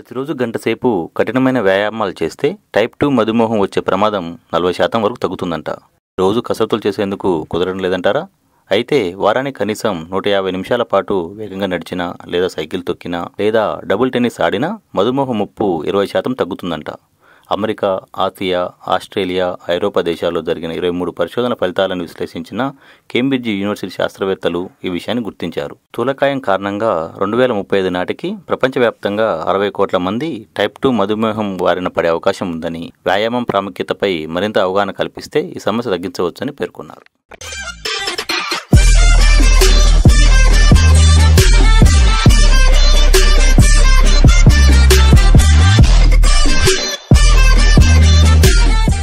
ప్రతిరోజు గంట సేపు కఠినమైన వ్యాయామాలు చేస్తే టైప్ టూ మధుమేహం వచ్చే ప్రమాదం నలభై శాతం వరకు తగ్గుతుందంట రోజు కసరత్తులు చేసేందుకు కుదరడం లేదంటారా అయితే వారానికి కనీసం నూట యాభై నిమిషాల పాటు వేగంగా నడిచినా లేదా సైకిల్ తొక్కినా లేదా డబుల్ టెన్నిస్ ఆడినా మధుమేహం ముప్పు ఇరవై శాతం తగ్గుతుందంట అమెరికా ఆసియా ఆస్ట్రేలియా ఐరోపా దేశాల్లో జరిగిన ఇరవై మూడు పరిశోధన ఫలితాలను విశ్లేషించిన కేంబ్రిడ్జ్ యూనివర్సిటీ శాస్త్రవేత్తలు ఈ విషయాన్ని గుర్తించారు స్థూలకాయం కారణంగా రెండు వేల ముప్పై ఐదు నాటికి ప్రపంచవ్యాప్తంగా అరవై కోట్ల మంది టైప్ టూ మధుమేహం బారిన పడే అవకాశం ఉందని వ్యాయామం ప్రాముఖ్యతపై మరింత అవగాహన కల్పిస్తే ఈ సమస్య తగ్గించవచ్చని పేర్కొన్నారు